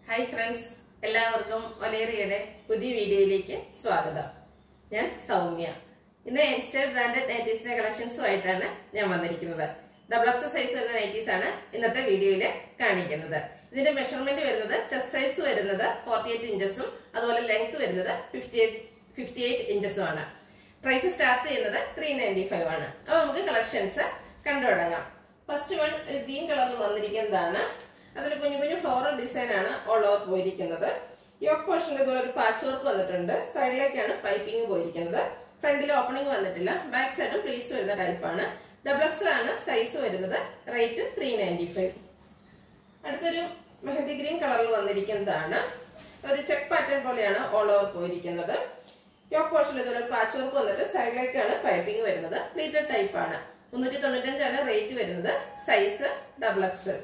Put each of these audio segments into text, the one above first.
hi friends എല്ലാവർക്കും ഒലേറിയുടെ പുതിയ വീഡിയോയിലേക്ക് സ്വാഗതം ഞാൻ സൗമ്യ ഇന്ന് എൻസ്റ്റർ ബ്രാൻഡഡ് നൈറ്റീസിന്റെ കളക്ഷൻസുമായിട്ടാണ് ഞാൻ വന്നിരിക്കുന്നത് ഡബിൾ എക്സ് സൈസ് വരുന്ന നൈറ്റീസ് ആണ് ഇന്നത്തെ വീഡിയോയിൽ കാണിക്കുന്നത് ഇതിന്റെ മെഷർമെന്റ് വരുന്നത് ചെസ്റ്റ് സൈസ് വരുന്നത് ഫോർട്ടി എയ്റ്റ് ഇഞ്ചസും അതുപോലെ ലെങ്ത് വരുന്നത് ഫിഫ്റ്റി എയ്റ്റ് ഫിഫ്റ്റി എയ്റ്റ് ഇഞ്ചസും ആണ് പ്രൈസ് സ്റ്റാർട്ട് ചെയ്യുന്നത് ത്രീ നയൻറ്റി ഫൈവ് ആണ് അപ്പൊ നമുക്ക് കളക്ഷൻസ് കണ്ടു തുടങ്ങാം ഫസ്റ്റ് വൺ ഒരു ഗ്രീൻ കളറിൽ വന്നിരിക്കുന്നതാണ് അതിൽ കുഞ്ഞു കുഞ്ഞു ഫ്ലോറൽ ഡിസൈൻ ആണ് ഓൾ ഓവർ പോയിരിക്കുന്നത് യോക്ക് പോർഷനിൽ ഇതുപോലെ ഒരു പാച്ച് വർക്ക് വന്നിട്ടുണ്ട് സൈഡിലേക്കാണ് പൈപ്പിംഗ് പോയിരിക്കുന്നത് ഫ്രണ്ടിൽ ഓപ്പണിംഗ് വന്നിട്ടില്ല ബാക്ക് സൈഡും പ്ലീസ് വരുന്ന ടൈപ്പാണ് ഡബിൾ എക്സ് ആണ് സൈസ് വരുന്നത് റേറ്റ് ത്രീ നയൻറ്റി ഫൈവ് അടുത്തൊരു മെഹന്തി ഗ്രീൻ കളറിൽ വന്നിരിക്കുന്നതാണ് ഒരു ചെക്ക് പാറ്റേൺ പോലെയാണ് ഓൾ ഓവർ പോയിരിക്കുന്നത് യോക്ക് പോർഷനിൽ ഇതുപോലെ പാച്ച് വർക്ക് വന്നിട്ട് സൈഡിലേക്കാണ് പൈപ്പിംഗ് വരുന്നത് പ്ലീറ്റഡ് ടൈപ്പ് ആണ് മുന്നൂറ്റി തൊണ്ണൂറ്റഞ്ചാണ് റേറ്റ് വരുന്നത് സൈസ് ഡബിൾ എക്സ്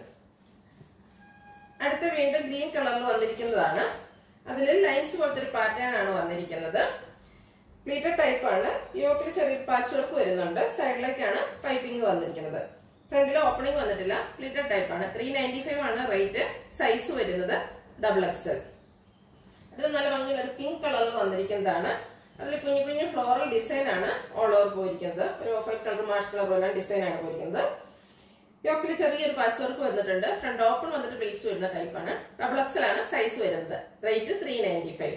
അടുത്ത വീണ്ടും ഗ്രീൻ കളറിൽ വന്നിരിക്കുന്നതാണ് അതിൽ ലൈൻസ് പോലത്തെ ഒരു പാറ്റേൺ ആണ് വന്നിരിക്കുന്നത് പ്ലീറ്റഡ് ടൈപ്പ് ആണ് യോക്കിൽ ചെറിയ പാച്ച് വർക്ക് വരുന്നുണ്ട് സൈഡിലേക്കാണ് പൈപ്പിംഗ് വന്നിരിക്കുന്നത് ഫ്രണ്ടിൽ ഓപ്പണിംഗ് വന്നിട്ടില്ല പ്ലീറ്റഡ് ടൈപ്പ് ആണ് ത്രീ നയൻറ്റി ഫൈവ് ആണ് റേറ്റ് സൈസ് വരുന്നത് ഡബിൾ എക്സ് ഇത് നല്ല ഭംഗിയുള്ള ഒരു പിങ്ക് കളറിൽ വന്നിരിക്കുന്നതാണ് അതിൽ കുഞ്ഞു കുഞ്ഞു ഫ്ലോറൽ ഡിസൈൻ ആണ് ഓൾ ഓവർ പോയിരിക്കുന്നത് ഒരു ഓഫ് വൈറ്റ് കളർ മാഷ് കളർ പോലെ ഡിസൈൻ ആണ് പോയിരിക്കുന്നത് യോക്കിൽ ചെറിയൊരു പാച്ച് വർക്ക് വന്നിട്ടുണ്ട് ഫ്രണ്ട് ഓപ്പൺ വന്നിട്ട് പ്ലേറ്റ്സ് വരുന്ന ടൈപ്പാണ് ഡബിൾ എക്സൽ ആണ് സൈസ് വരുന്നത് റേറ്റ് ത്രീ നയൻറ്റി ഫൈവ്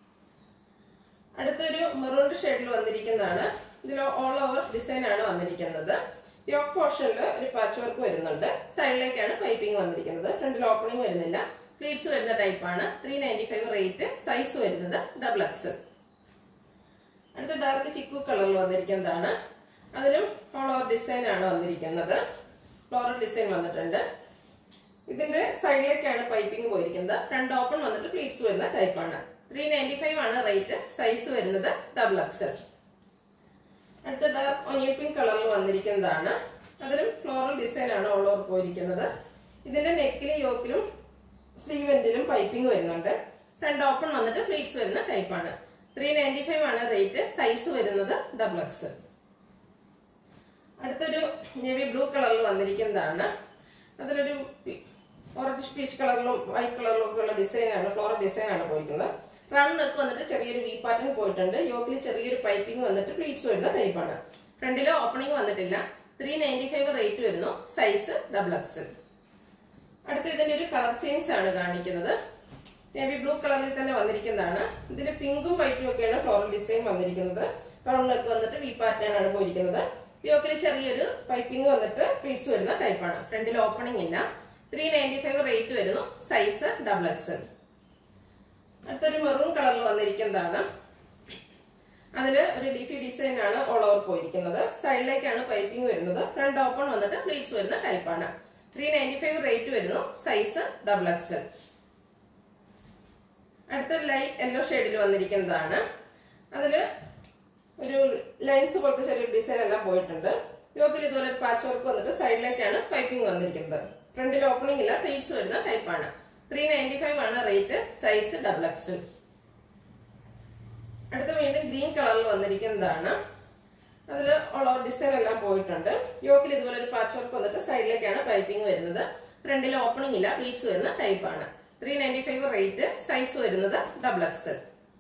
അടുത്തൊരു മെറൂൺ ഷെയ്ഡിൽ വന്നിരിക്കുന്നതാണ് ഇതിൽ ഓൾ ഓവർ ഡിസൈൻ ആണ് വന്നിരിക്കുന്നത് യോക്ക് പോർഷനിൽ ഒരു പാച്ച് വർക്ക് വരുന്നുണ്ട് സൈഡിലേക്കാണ് പൈപ്പിംഗ് വന്നിരിക്കുന്നത് ഫ്രണ്ടിൽ ഓപ്പണിംഗ് വരുന്നില്ല പ്ലീറ്റ്സ് വരുന്ന ടൈപ്പാണ് three ninety five rate size വരുന്നത് ഡബിൾ എക്സ് അടുത്ത ഡാർക്ക് ചിക്കു കളറിൽ വന്നിരിക്കുന്നതാണ് അതിലും ഓൾ ഓവർ ഡിസൈൻ ആണ് വന്നിരിക്കുന്നത് ഫ്ലോറൽ ഡിസൈൻ വന്നിട്ടുണ്ട് ഇതിന്റെ സൈഡിലേക്കാണ് പൈപ്പിംഗ് പോയിരിക്കുന്നത് ഫ്രണ്ട് ഓപ്പൺ വന്നിട്ട് പ്ലീറ്റ്സ് വരുന്ന ടൈപ്പാണ് ത്രീ നയൻറ്റി ഫൈവ് ആണ് റേറ്റ് സൈസ് വരുന്നത് ഡബിൾ എക്സൽ അടുത്ത ഡാർക്ക് ഒനിയൻ പിങ്ക് കളറിൽ വന്നിരിക്കുന്നതാണ് അതിലും ഫ്ലോറൽ ഡിസൈൻ ആണ് ഓൾ ഓവർ പോയിരിക്കുന്നത് ഇതിന്റെ നെക്കിലും യോക്കിലും സ്ലീവെന്റിലും പൈപ്പിംഗ് വരുന്നുണ്ട് ഫ്രണ്ട് ഓപ്പൺ വന്നിട്ട് പ്ലീറ്റ്സ് വരുന്ന ടൈപ്പാണ് ത്രീ നയൻറ്റി ഫൈവ് ആണ് റേറ്റ് സൈസ് വരുന്നത് ഡബിൾ എക്സ് അടുത്തൊരു നേവി ബ്ലൂ കളറിൽ വന്നിരിക്കുന്നതാണ് അതിലൊരു ഓറഞ്ച് പീച്ച് കളറിലും വൈറ്റ് കളറിലും ഒക്കെ ഉള്ള ഡിസൈൻ ആണ് ഫ്ലോറൽ ഡിസൈൻ ആണ് പോയിരിക്കുന്നത് റൺ നെക്ക് വന്നിട്ട് ചെറിയൊരു വി പാറ്റേൺ പോയിട്ടുണ്ട് യോക്കിൽ ചെറിയൊരു പൈപ്പിംഗ് വന്നിട്ട് പ്ലീറ്റ്സ് വരുന്ന ടൈപ്പാണ് ഫ്രണ്ടിൽ ഓപ്പണിംഗ് വന്നിട്ടില്ല ത്രീ നയൻറ്റി ഫൈവ് റേറ്റ് വരുന്നു സൈസ് ഡബിൾ എക്സ് അടുത്ത ഇതിന്റെ ഒരു കളർ ചേഞ്ച് ആണ് കാണിക്കുന്നത് നേവി ബ്ലൂ കളറിൽ തന്നെ വന്നിരിക്കുന്നതാണ് ഇതിൽ പിങ്കും വൈറ്റും ഒക്കെയാണ് ഫ്ലോറൽ ഡിസൈൻ വന്നിരിക്കുന്നത് റൗണ്ട് നെക്ക് വന്നിട്ട് വി പാറ്റേൺ ആണ് പോയിരിക്കുന്നത് യോക്കിൽ ചെറിയൊരു പൈപ്പിംഗ് വന്നിട്ട് പ്ലീറ്റ്സ് വരുന്ന ടൈപ്പാണ് ഫ്രണ്ടിൽ ഓപ്പണിംഗ് ഇല്ല ത്രീ നയൻറ്റി ഫൈവ് റേറ്റ് വരുന്നു സൈസ് ഡബിൾ എക്സ് അടുത്തൊരു മെറൂൺ കളറിൽ വന്നിരിക്കുന്നതാണ് അതിൽ ഒരു ലീഫി ഡിസൈൻ ആണ് ഓൾ ഓവർ പോയിരിക്കുന്നത് സൈഡിലേക്കാണ് പൈപ്പിംഗ് വരുന്നത് ഫ്രണ്ട് ഓപ്പൺ വന്നിട്ട് പ്ലീറ്റ്സ് വരുന്ന ടൈപ്പാണ് ത്രീ നയൻറ്റി ഫൈവ് റേറ്റ് വരുന്നു സൈസ് ഡബിൾ എക്സ് അടുത്തൊരു ലൈറ്റ് യെല്ലോ ഷെയ്ഡിൽ വന്നിരിക്കുന്നതാണ് അതില് ഒരു ലൈൻസ് പോലത്തെ ചെറിയ ഡിസൈൻ എല്ലാം പോയിട്ടുണ്ട് യോക്കിൽ ഇതുപോലെ പാച്ച് വർക്ക് വന്നിട്ട് സൈഡിലേക്കാണ് പൈപ്പിംഗ് വന്നിരിക്കുന്നത് ഫ്രണ്ടിൽ ഓപ്പണിംഗ് ഇല്ല പ്ലീറ്റ്സ് വരുന്ന ടൈപ്പാണ് ത്രീ നയൻറ്റി ഫൈവ് ആണ് റേറ്റ് സൈസ് ഡബിൾ എക്സ് അടുത്ത വീണ്ടും ഗ്രീൻ കളറിൽ വന്നിരിക്കുന്നതാണ് അതിൽ ഉള്ള ഡിസൈൻ എല്ലാം പോയിട്ടുണ്ട് യോക്കിൽ ഇതുപോലെ ഒരു പാച്ച് വർക്ക് വന്നിട്ട് സൈഡിലേക്കാണ് പൈപ്പിംഗ് വരുന്നത് ഫ്രണ്ടിൽ ഓപ്പണിംഗ് ഇല്ല പ്ലീറ്റ്സ് വരുന്ന ടൈപ്പാണ് three ninety five rate size വരുന്നത് ഡബിൾ എക്സ്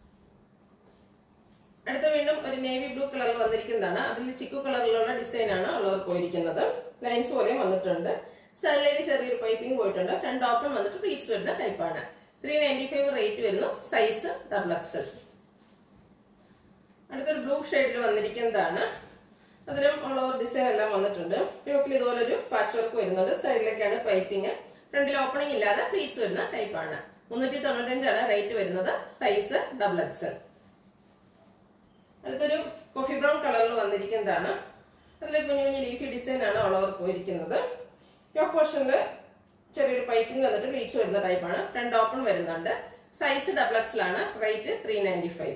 അടുത്ത വീണ്ടും ഒരു നേവി ബ്ലൂ കളറിൽ വന്നിരിക്കുന്നതാണ് അതിൽ ചിക്കു കളറിലുള്ള ഡിസൈൻ ആണ് ഉള്ളവർ പോയിരിക്കുന്നത് ലൈൻസ് പോലെയും വന്നിട്ടുണ്ട് സൈഡിലേക്ക് ചെറിയൊരു പൈപ്പിംഗ് പോയിട്ടുണ്ട് ഫ്രണ്ട് ഓപ്പൺ വന്നിട്ട് പ്ലീറ്റ്സ് വരുന്ന ടൈപ്പാണ് ത്രീ നയൻറ്റി ഫൈവ് റേറ്റ് വരുന്നു സൈസ് ഡബിൾ എക്സ് അടുത്തൊരു ബ്ലൂ ഷെയ്ഡിൽ വന്നിരിക്കുന്നതാണ് അതിലും ഉള്ളവർ ഡിസൈൻ എല്ലാം വന്നിട്ടുണ്ട് യോക്കിൽ ഇതുപോലെ ഒരു പാച്ച് വർക്ക് വരുന്നുണ്ട് സൈഡിലേക്കാണ് പൈപ്പിംഗ് ഫ്രണ്ടിൽ ഓപ്പണിംഗ് ഇല്ലാതെ പ്ലീറ്റ്സ് വരുന്ന ടൈപ്പാണ് മുന്നൂറ്റി തൊണ്ണൂറ്റഞ്ചാണ് റേറ്റ് വരുന്നത് സൈസ് ഡബിൾ എക്സ് അടുത്തൊരു കോഫി ബ്രൗൺ കളറിൽ വന്നിരിക്കുന്നതാണ് അതിൽ കുഞ്ഞു കുഞ്ഞു ലീഫി ഡിസൈൻ ആണ് ഓൾ ഓവർ പോയിരിക്കുന്നത് യോക്ക് പോർഷനിൽ ചെറിയൊരു പൈപ്പിംഗ് വന്നിട്ട് പ്ലീറ്റ്സ് വരുന്ന ടൈപ്പാണ് ഫ്രണ്ട് ഓപ്പൺ വരുന്നുണ്ട് സൈസ് ഡബിൾ എക്സിലാണ് റേറ്റ് ത്രീ നയൻറ്റി ഫൈവ്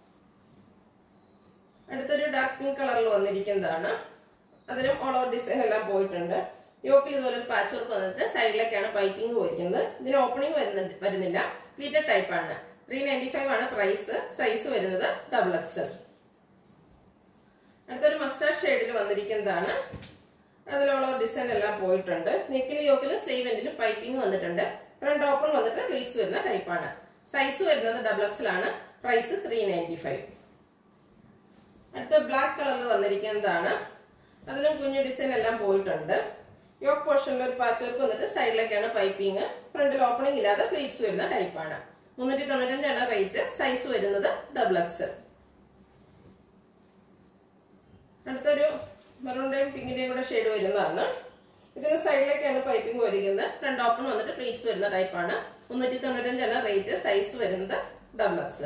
അടുത്തൊരു ഡാർക്ക് പിങ്ക് കളറിൽ വന്നിരിക്കുന്നതാണ് അതിലും ഓൾ ഓവർ ഡിസൈൻ എല്ലാം പോയിട്ടുണ്ട് യോക്കിൽ ഇതുപോലെ ഒരു പാച്ച് വർക്ക് വന്നിട്ട് സൈഡിലേക്കാണ് പൈപ്പിംഗ് പോയിരിക്കുന്നത് ഇതിന് ഓപ്പണിംഗ് വരുന്നുണ്ട് വരുന്നില്ല പ്ലീറ്റഡ് ടൈപ്പ് ആണ് ത്രീ നയൻറ്റി ഫൈവ് ആണ് പ്രൈസ് സൈസ് വരുന്നത് ഡബിൾ എക്സ് അടുത്തൊരു മസ്റ്റാർഡ് ഷെയ്ഡിൽ വന്നിരിക്കുന്നതാണ് അതിലുള്ള ഡിസൈൻ എല്ലാം പോയിട്ടുണ്ട് നെക്കിലും യോക്കിലും സ്ലീവ് എൻഡിലും പൈപ്പിംഗ് വന്നിട്ടുണ്ട് ഫ്രണ്ട് ഓപ്പൺ വന്നിട്ട് പ്ലീറ്റ്സ് വരുന്ന ടൈപ്പാണ് സൈസ് വരുന്നത് ഡബിൾ എക്സിലാണ് പ്രൈസ് ത്രീ നയൻറ്റി ഫൈവ് അടുത്ത ബ്ലാക്ക് കളറിൽ വന്നിരിക്കുന്നതാണ് അതിലും കുഞ്ഞു ഡിസൈൻ എല്ലാം പോയിട്ടുണ്ട് യോക്ക് പോർഷനിൽ ഒരു പാച്ച് വർക്ക് വന്നിട്ട് സൈഡിലേക്കാണ് പൈപ്പിംഗ് ഫ്രണ്ടിൽ ഓപ്പണിംഗ് ഇല്ലാതെ പ്ലീറ്റ്സ് വരുന്ന ടൈപ്പാണ് മുന്നൂറ്റി തൊണ്ണൂറ്റഞ്ചാണ് റേറ്റ് സൈസ് വരുന്നത് ഡബിൾ എക്സ് അടുത്തൊരു മെറൂണിന്റെയും പിങ്കിന്റെയും കൂടെ ഷെയ്ഡ് വരുന്നതാണ് ഇതിന് സൈഡിലേക്കാണ് പൈപ്പിംഗ് വരിക്കുന്നത് ഫ്രണ്ട് ഓപ്പൺ വന്നിട്ട് പ്ലീറ്റ്സ് വരുന്ന ടൈപ്പാണ് മുന്നൂറ്റി തൊണ്ണൂറ്റഞ്ചാണ് റേറ്റ് സൈസ് വരുന്നത് ഡബിൾ എക്സ്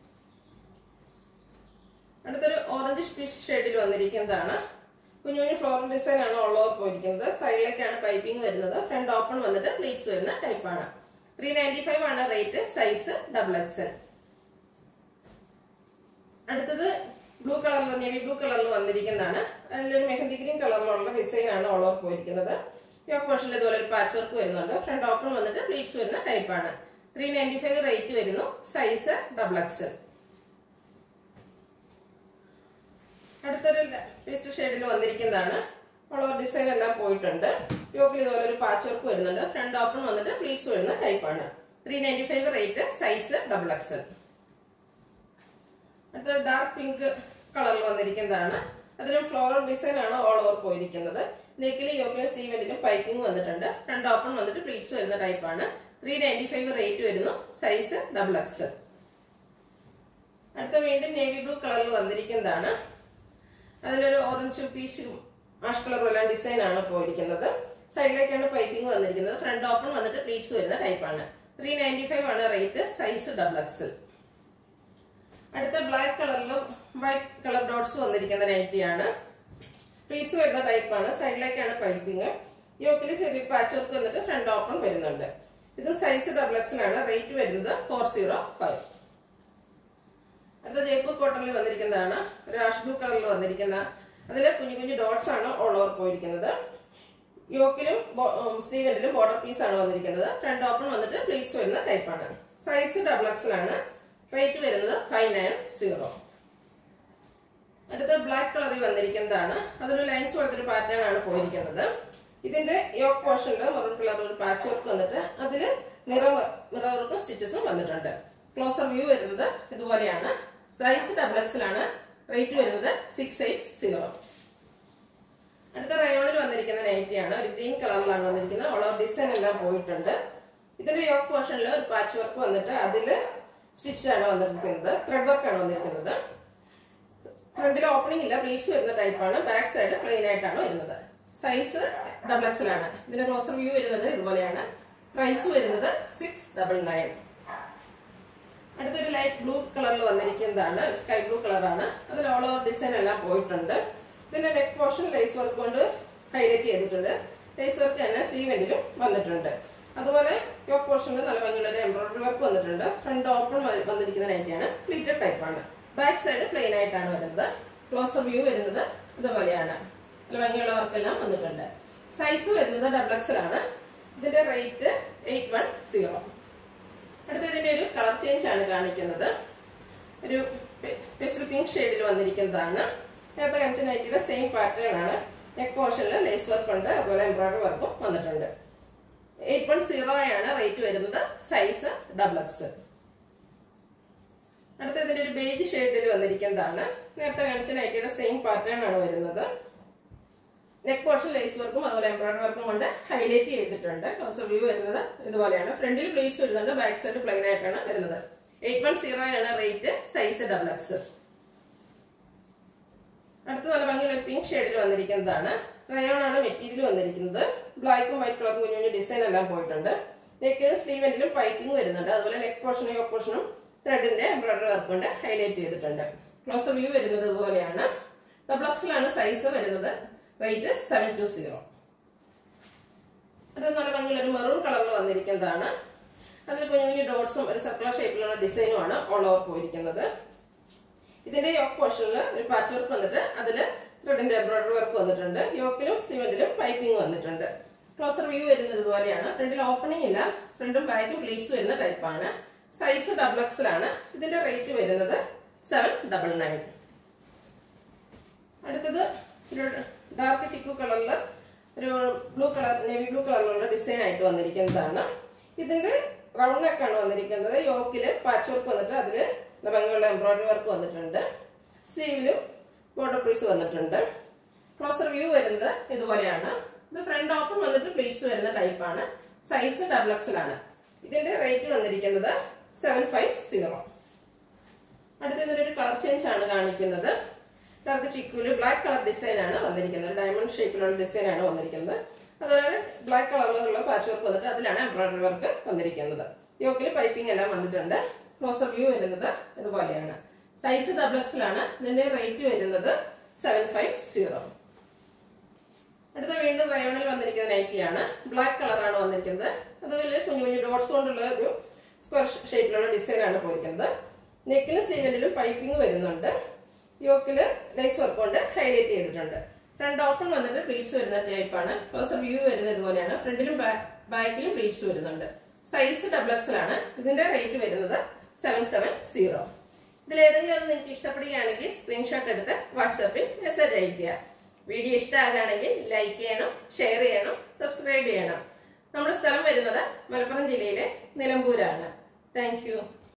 അടുത്തൊരു ഓറഞ്ച് ഫിഷ് ഷെയ്ഡിൽ വന്നിരിക്കുന്നതാണ് കുഞ്ഞു കുഞ്ഞു ഫ്ലോറൽ ഡിസൈൻ ആണ് ഉള്ളത് പോയിരിക്കുന്നത് സൈഡിലേക്കാണ് പൈപ്പിംഗ് വരുന്നത് ഫ്രണ്ട് ഓപ്പൺ വന്നിട്ട് പ്ലീറ്റ്സ് വരുന്ന ടൈപ്പാണ് ത്രീ നയൻറ്റി ഫൈവ് ആണ് റേറ്റ് സൈസ് ഡബിൾ എക്സ് അടുത്തത് ബ്ലൂ കളറിൽ നേവി ബ്ലൂ കളറിൽ വന്നിരിക്കുന്നതാണ് അതിലൊരു മെഹന്തി ഗ്രീൻ കളറിലുള്ള ഡിസൈൻ ആണ് ഓൾ ഓവർ പോയിരിക്കുന്നത് യോക്ക് പോർഷനിൽ ഇതുപോലെ ഒരു പാച്ച് വർക്ക് വരുന്നുണ്ട് ഫ്രണ്ട് ഓപ്പൺ വന്നിട്ട് പ്ലീറ്റ്സ് വരുന്ന ടൈപ്പാണ് ത്രീ നയൻറ്റി ഫൈവ് റേറ്റ് വരുന്നു സൈസ് ഡബിൾ എക്സ് അടുത്തൊരു പേസ്റ്റ് ഷെയ്ഡിൽ വന്നിരിക്കുന്നതാണ് ഓൾ ഓവർ ഡിസൈൻ എല്ലാം പോയിട്ടുണ്ട് യോക്കിൽ ഇതുപോലെ ഒരു പാച്ച് വർക്ക് വരുന്നുണ്ട് ഫ്രണ്ട് ഓപ്പൺ വന്നിട്ട് പ്ലീറ്റ്സ് വരുന്ന ടൈപ്പാണ് three ninety five rate size double X അടുത്ത ഡാർക്ക് പിങ്ക് കളറിൽ വന്നിരിക്കുന്നതാണ് അതിലും ഫ്ലോറൽ ഡിസൈൻ ആണ് ഓൾ ഓവർ പോയിരിക്കുന്നത് നെക്കിലും യോക്കിലും സ്ലീവെന്റിലും പൈപ്പിംഗ് വന്നിട്ടുണ്ട് രണ്ട് ഓപ്പൺ വന്നിട്ട് പ്ലീറ്റ്സ് വരുന്ന ടൈപ്പാണ് ത്രീ നയൻറ്റി ഫൈവ് റേറ്റ് വരുന്നു സൈസ് ഡബിൾ എക്സ് അടുത്ത വീണ്ടും നേവി ബ്ലൂ കളറിൽ വന്നിരിക്കുന്നതാണ് അതിലൊരു ഓറഞ്ച് പീച്ചും ആഷ് കളറും എല്ലാം ഡിസൈൻ ആണ് പോയിരിക്കുന്നത് സൈഡിലേക്കാണ് പൈപ്പിംഗ് വന്നിരിക്കുന്നത് ഫ്രണ്ട് ഓപ്പൺ വന്നിട്ട് പ്ലീറ്റ്സ് വരുന്ന ടൈപ്പാണ് ത്രീ നയൻറ്റി ഫൈവ് ആണ് റേറ്റ് സൈസ് ഡബിൾ എക്സ് അടുത്ത ബ്ലാക്ക് കളറിലും വൈറ്റ് കളർ ഡോട്ട്സ് വന്നിരിക്കുന്ന നൈറ്റിയാണ് പ്ലീറ്റ്സ് വരുന്ന ടൈപ്പാണ് സൈഡിലേക്കാണ് പൈപ്പിംഗ് യോക്കിൽ ചെറിയ പാച്ച് വർക്ക് വന്നിട്ട് ഫ്രണ്ട് ഓപ്പൺ വരുന്നുണ്ട് ഇത് സൈസ് ഡബിൾ എക്സിലാണ് റേറ്റ് വരുന്നത് ഫോർ സീറോ ഫൈവ് അടുത്ത ജയ്പൂർ കോട്ടണിൽ വന്നിരിക്കുന്നതാണ് ഒരു ആഷ് ബ്ലൂ കളറിൽ വന്നിരിക്കുന്ന അതിൽ കുഞ്ഞു കുഞ്ഞു ഡോട്ട്സ് ആണ് ഓൾ ഓവർ പോയിരിക്കുന്നത് യോക്കിലും സ്ലീവെന്റിലും ബോർഡർ പീസ് ആണ് വന്നിരിക്കുന്നത് ഫ്രണ്ട് ഓപ്പൺ വന്നിട്ട് പ്ലീറ്റ്സ് വരുന്ന ടൈപ്പാണ് സൈസ് ഡബിൾ എക്സിലാണ് റേറ്റ് വരുന്നത് ഫൈവ് നയൻ സീറോ അടുത്ത ബ്ലാക്ക് കളറിൽ വന്നിരിക്കുന്നതാണ് അതൊരു ലൈൻസ് പോലത്തെ ഒരു പാറ്റേൺ ആണ് പോയിരിക്കുന്നത് ഇതിന്റെ യോക്ക് പോർഷനിൽ മെറൂൺ കളർ ഒരു പാച്ച് വർക്ക് വന്നിട്ട് അതിൽ മിറർ മിറർ വർക്കും സ്റ്റിച്ചസും വന്നിട്ടുണ്ട് ക്ലോസർ വ്യൂ വരുന്നത് ഇതുപോലെയാണ് സൈസ് ഡബിൾ എക്സിലാണ് റേറ്റ് വരുന്നത് സിക്സ് എയ്റ്റ് സീറോ അടുത്ത റയോണിൽ വന്നിരിക്കുന്ന നൈറ്റിയാണ് ഒരു ഗ്രീൻ കളറിലാണ് വന്നിരിക്കുന്നത് ഓൾ ഓവർ ഡിസൈൻ എല്ലാം പോയിട്ടുണ്ട് ഇതിന്റെ യോക്ക് പോർഷനിൽ ഒരു പാച്ച് വർക്ക് വന്നിട്ട് അതിൽ സ്റ്റിച്ച് ആണ് വന്നിരിക്കുന്നത് ത്രെഡ് വർക്ക് ആണ് വന്നിരിക്കുന്നത് ഫ്രണ്ടിൽ ഓപ്പണിംഗ് ഇല്ല പ്ലീറ്റ്സ് വരുന്ന ടൈപ്പാണ് ബാക്ക് സൈഡ് പ്ലെയിൻ ആയിട്ടാണ് വരുന്നത് സൈസ് ഡബിൾ എക്സലാണ് ഇതിന്റെ ക്ലോസർ വ്യൂ വരുന്നത് ഇതുപോലെയാണ് പ്രൈസ് വരുന്നത് സിക്സ് ഡബിൾ നയൻ അടുത്തൊരു ലൈറ്റ് ബ്ലൂ കളറിൽ വന്നിരിക്കുന്നതാണ് സ്കൈ ബ്ലൂ കളറാണ് അതിൽ ഓൾ ഓവർ ഡിസൈൻ എല്ലാം പോയിട്ടുണ്ട് ഇതിന്റെ നെക്ക് പോർഷൻ ലേസ് വർക്ക് കൊണ്ട് ഹൈലൈറ്റ് ചെയ്തിട്ടുണ്ട് ലേസ് വർക്ക് തന്നെ സ്ലീവെന്റിലും വന്നിട്ടുണ്ട് അതുപോലെ യോക്ക് പോർഷനിൽ നല്ല ഭംഗിയുള്ള ഒരു എംബ്രോയിഡറി വർക്ക് വന്നിട്ടുണ്ട് ഫ്രണ്ട് ഓപ്പൺ വന്നിരിക്കുന്ന നൈറ്റിയാണ് പ്ലീറ്റഡ് ടൈപ്പാണ് ബാക്ക് സൈഡ് പ്ലെയിൻ ആയിട്ടാണ് വരുന്നത് ക്ലോസർ വ്യൂ വരുന്നത് ഇതുപോലെയാണ് നല്ല ഭംഗിയുള്ള വർക്കെല്ലാം വന്നിട്ടുണ്ട് സൈസ് വരുന്നത് ഡബിൾ എക്സലാണ് ഇതിന്റെ റേറ്റ് എയ്റ്റ് വൺ സീറോ അടുത്ത ഇതിന്റെ ഒരു കളർ ചേഞ്ച് ആണ് കാണിക്കുന്നത് ഒരു പെസിൽ പിങ്ക് ഷെയ്ഡിൽ വന്നിരിക്കുന്നതാണ് നേരത്തെ കാണിച്ച നൈറ്റിയുടെ സെയിം പാറ്റേൺ ആണ് നെക്ക് പോർഷനിൽ ലേസ് വർക്ക് ഉണ്ട് അതുപോലെ എംബ്രോയിഡറി വർക്കും വന്നിട്ടുണ്ട് എയ്റ്റ് വൺ സീറോ ആണ് റേറ്റ് വരുന്നത് സൈസ് ഡബിൾ എക്സ് അടുത്ത ഇതിന്റെ ഒരു ബേജ് ഷെയ്ഡിൽ വന്നിരിക്കുന്നതാണ് നേരത്തെ കാണിച്ച നൈറ്റിയുടെ സെയിം പാറ്റേൺ ആണ് വരുന്നത് നെക്ക് പോർഷൻ ലേസ് വർക്കും അതുപോലെ എംബ്രോയിഡറി വർക്കും കൊണ്ട് ഹൈലൈറ്റ് ചെയ്തിട്ടുണ്ട് ക്ലോസ് വ്യൂ വരുന്നത് ഇതുപോലെയാണ് ഫ്രണ്ടിൽ പ്ലേസ് വരുന്നുണ്ട് ബാക്ക് സൈഡ് പ്ലെയിൻ ആയിട്ടാണ് വരുന്നത് എയ്റ്റ് വൺ സീറോ ആണ് റേറ്റ് സൈസ് ഡബിൾ എക്സ് അടുത്ത നല്ല ഭംഗിയുള്ള പിങ്ക് ഷെയ്ഡിൽ വന്നിരിക്കുന്നതാണ് റയോൺ ആണ് മെറ്റീരിയൽ വന്നിരിക്കുന്നത് ബ്ലാക്കും വൈറ്റ് കളറും കുഞ്ഞു കുഞ്ഞു ഡിസൈൻ എല്ലാം പോയിട്ടുണ്ട് നെക്ക് സ്ലീവെന്റിലും പൈപ്പിംഗ് വരുന്നുണ്ട് അതുപോലെ നെക്ക് പോർഷനും യോക്ക് പോർഷനും ത്രെഡിന്റെ എംബ്രോയിഡറി വർക്ക് കൊണ്ട് ഹൈലൈറ്റ് ചെയ്തിട്ടുണ്ട് ക്ലോസർ വ്യൂ വരുന്നത് ഇതുപോലെയാണ് ഡബിൾ എക്സിലാണ് സൈസ് വരുന്നത് റേറ്റ് സെവൻ ടു സീറോ അടുത്ത നല്ല ഭംഗിയുള്ള ഒരു മെറൂൺ കളറിൽ വന്നിരിക്കുന്നതാണ് അതിൽ കുഞ്ഞു കുഞ്ഞു ഡോട്ട്സും ഒരു സർക്കുലർ ഷേപ്പിലുള്ള ഡിസൈനുമാണ് ഓൾ ഓവർ പോയിരിക്കുന്നത് ഇതിന്റെ യോക്ക് പോർഷനിൽ ഒരു പാച്ച് വർക്ക് വന്നിട്ട് അതിൽ ത്രെഡിന്റെ എംബ്രോയിഡറി വർക്ക് വന്നിട്ടുണ്ട് യോക്കിലും സിമെന്റിലും പൈപ്പിംഗ് വന്നിട്ടുണ്ട് ക്ലോസർ വ്യൂ വരുന്നത് ഇതുപോലെയാണ് ഫ്രണ്ടിൽ ഓപ്പണിംഗ് ഇല്ല ഫ്രണ്ടും ബാക്കും പ്ലീറ്റ്സ് വരുന്ന ടൈപ്പാണ് സൈസ് ഡബിൾ എക്സിലാണ് ഇതിന്റെ റേറ്റ് വരുന്നത് സെവൻ ഡബിൾ നയൻ അടുത്തത് ഒരു ഡാർക്ക് ചിക്കു കളറിൽ ഒരു ബ്ലൂ കളർ നേവി ബ്ലൂ കളറിലുള്ള ഡിസൈൻ ആയിട്ട് വന്നിരിക്കുന്നതാണ് ഇതിന്റെ റൗണ്ട് നെക്കാണ് വന്നിരിക്കുന്നത് യോക്കില് പാച്ച് വർക്ക് വന്നിട്ട് അതിൽ ഭംഗിയുള്ള എംബ്രോയിഡറി വർക്ക് വന്നിട്ടുണ്ട് സ്ലീവിലും ബോർഡർ പീസ് വന്നിട്ടുണ്ട് ക്ലോസർ വ്യൂ വരുന്നത് ഇതുപോലെയാണ് ഇത് ഫ്രണ്ട് ഓപ്പൺ വന്നിട്ട് പ്ലീറ്റ്സ് വരുന്ന ടൈപ്പാണ് സൈസ് ഡബിൾ എക്സൽ ആണ് ഇതിന്റെ റേറ്റ് വന്നിരിക്കുന്നത് സെവൻ ഫൈവ് സീറോ അടുത്തത് ഒരു കളർ ചേഞ്ച് ആണ് കാണിക്കുന്നത് ഡാർക്ക് ചിക്കുവിൽ ബ്ലാക്ക് കളർ ഡിസൈൻ ആണ് വന്നിരിക്കുന്നത് ഡയമണ്ട് ഷേപ്പിലുള്ള ഡിസൈൻ ആണ് വന്നിരിക്കുന്നത് അതുപോലെ ബ്ലാക്ക് കളറിലുള്ള പാച്ച് വർക്ക് വന്നിട്ട് അതിലാണ് എംബ്രോയിഡറി വർക്ക് വന്നിരിക്കുന്നത് യോക്കിൽ പൈപ്പിംഗ് എല്ലാം വന്നിട്ടുണ്ട് ക്ലോസർ വ്യൂ വരുന്നത് ഇതുപോലെയാണ് സൈസ് ഡബിൾ എക്സിലാണ് ഇതിന്റെ റേറ്റ് വരുന്നത് സെവൻ ഫൈവ് സീറോ അടുത്ത വീണ്ടും റയോണിൽ വന്നിരിക്കുന്ന നൈറ്റിയാണ് ബ്ലാക്ക് കളറാണ് വന്നിരിക്കുന്നത് അതുപോലെ കുഞ്ഞു കുഞ്ഞു ഡോട്ട്സ് കൊണ്ടുള്ള ഒരു സ്ക്വയർ ഷേപ്പിലുള്ള ഡിസൈൻ ആണ് പോയിരിക്കുന്നത് നെക്കിലും സ്ലീവെന്റിലും പൈപ്പിംഗ് വരുന്നുണ്ട് യോക്കില് ലൈസ് വർക്ക് കൊണ്ട് ഹൈലൈറ്റ് ചെയ്തിട്ടുണ്ട് ഫ്രണ്ട് ഓപ്പൺ വന്നിട്ട് പ്ലീറ്റ്സ് വരുന്ന ടൈപ്പാണ് ക്ലോസർ വ്യൂ വരുന്നത് ഇതുപോലെയാണ് ഫ്രണ്ടിലും ബാക്കിലും പ്ലീറ്റ്സ് വരുന്നുണ്ട് സൈസ് ഡബിൾ എക്സൽ ആണ് ഇതിന്റെ റേറ്റ് വരുന്നത് സെവൻ സെവൻ സീറോ ഇതിലേതെങ്കിലും ഒന്ന് നിങ്ങൾക്ക് ഇഷ്ടപ്പെടുകയാണെങ്കിൽ സ്ക്രീൻഷോട്ട് എടുത്ത് വാട്സാപ്പിൽ മെസ്സേജ് അയയ്ക്കുക വീഡിയോ ഇഷ്ടമാകുകയാണെങ്കിൽ ലൈക്ക് ചെയ്യണം ഷെയർ ചെയ്യണം സബ്സ്ക്രൈബ് ചെയ്യണം നമ്മുടെ സ്ഥലം വരുന്നത് മലപ്പുറം ജില്ലയിലെ നിലമ്പൂരാണ് താങ്ക്